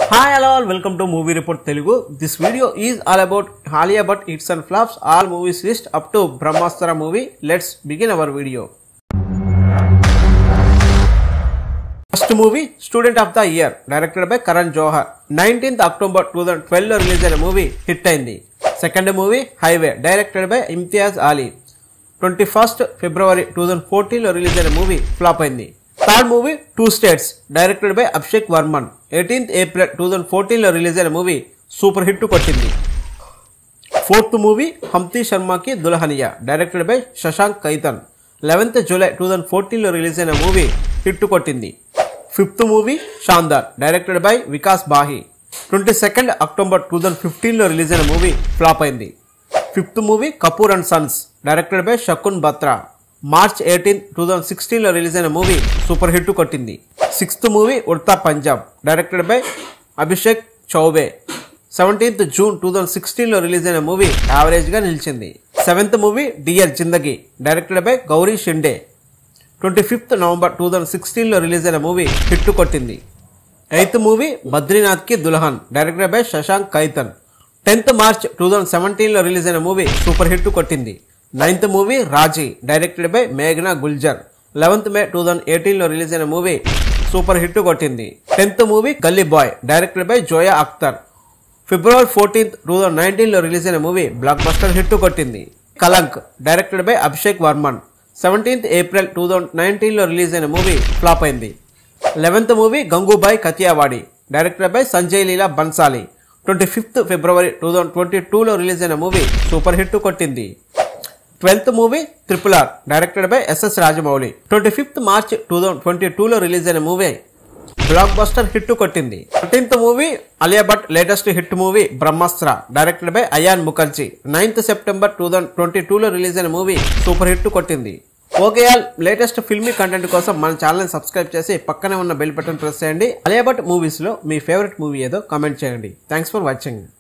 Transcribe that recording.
hi hello all welcome to movie report Telugu this video is all about Alia Bhatt hits and flops all movies list up to Brahmastra movie let's begin our video first movie student of the year directed by Karan Johar nineteenth October two thousand twelve లో release అయిన movie hit అయింది second movie highway directed by Imtiaz Ali twenty first February two thousand ఫోర్టీన్లో release అయిన movie flop అయింది third movie two states directed by Abhishek Varman eighteenth April two thousand ఫోర్టీన్లో release అయిన movie super hit కొట్టింది fourth movie Humpty శర్మకి Dulhania directed by Shashank Khaitan eleventh July two thousand ఫోర్టీన్లో release అయిన movie hit కొట్టింది fifth movie Shaandaar directed by Vikas Bahl twenty second October two thousand ఫిఫ్టీన్లో release అయిన movie flop అయింది fifth movie Kapoor and sons directed by Shakun Batra March eighteen two thousand సిక్స్టీన్లో release అయిన movie super hit కొట్టింది sixth movie Udta Punjab directed by Abhishek Chaubey seventeenth June two thousand సిక్స్టీన్లో release అయిన movie యావరేజ్గా నిలిచింది seventh movie dear Zindagi directed by Gauri Shinde twenty fifth November two thousand సిక్స్టీన్లో release అయిన movie hit కొట్టింది ఎయిత్ మూవీ బద్రీనాథ్కి Dulhania directed by Shashank Khaitan tenth March two thousand సెవెంటీన్లో release అయిన మూవీ సూపర్ హిట్ కొట్టింది ninth movie Raazi directed by మేఘనా Gulzar eleventh May two thousand ఎయిటీన్లో release అయిన మూవీ సూపర్ హిట్ కొట్టింది tenth movie Gully boy directed by Zoya Akhtar February fourteenth two thousand నైన్టీన్లో release అయిన movie blockbuster hit కొట్టింది Kalank directed by Abhishek Varman seventeenth April two thousand నైన్టీన్లో release అయిన movie flop అయింది eleventh movie Gangubai Kathiawadi directed by Sanjay Leela Bhansali twenty fifth February two thousand twenty టూలో release అయిన movie super hit కొట్టింది twelfth movie triple R directed by SS Rajamouli twenty fifth March two thousand twenty టూలో release అయిన movie blockbuster hit కొట్టింది thirteenth movie Alia Bhatt latest hit movie Brahmastra directed by Ayan Mukerji ninth September two thousand twenty టూలో release అయిన movie super hit కొట్టింది okay all latest filmy content కోసం మన channel subscribe చేసి పక్కనే ఉన్న బెల్ బటన్ ప్రెస్ చేయండి అలియా భట్ మూవీస్లో మీ ఫేవరెట్ మూవీ ఏదో కామెంట్ చేయండి థ్యాంక్స్ ఫర్ వాచింగ్